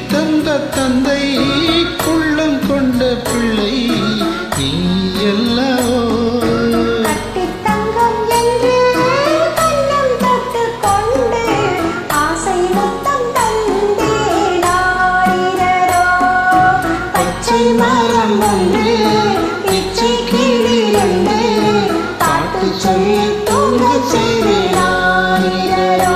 தந்த தந்தை உள்ளம் கொண்ட பிள்ளை நீ அல்லவோ கட்டித் தங்கம் என்று கண்ணம் தொட்டுக் கொண்டு ஆசை முத்தம் தந்தேன் ஆயிரரோ. பச்சை மரம் ஒன்று இச்சை கிளி ரெண்டு பாட்டு சொல்லி தூங்கச் செய்தேன் ஆயிரரோ.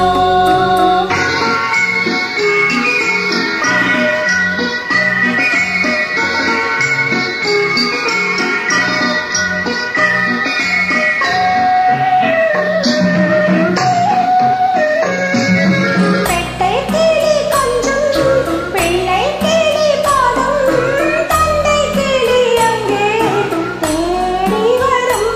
பெட்டை கிளி கொஞ்சும் பிள்ளை கிளி பாடும் தந்தை கிளி அங்கே தேடி வரும்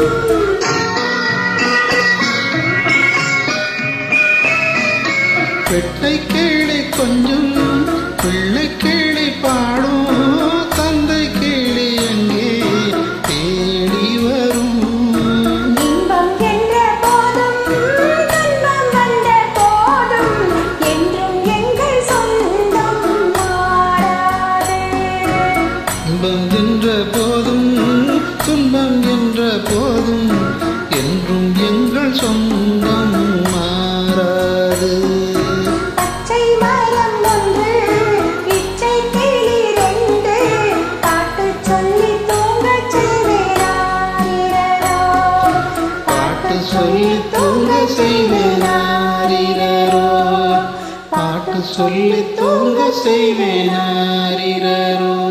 பெட்டை கிளி கொஞ்சம் பிள்ளை கிளி பாடும் தந்தை கிளி எங்கே தேடி வரும் இன்பம் என்ற போதும் துன்பம் வந்த போதும் என்றும் எங்கள் சொந்தம் மாறாது இன்பம் என்ற போதும் துன்பம் என்ற போதும் என்றும் எங்கள் சொந்தம் மாறாது பச்சை மரம் ஒன்று இச்சை கிளி ரெண்டு பாட்டு சொல்லி தூங்கச் செய்வேனாயிரரோ பாட்டு சொல்லி தூங்க செய்வேனாரிரரோ பாட்டு சொல்லி தூங்க செய்வேனாரிரரோ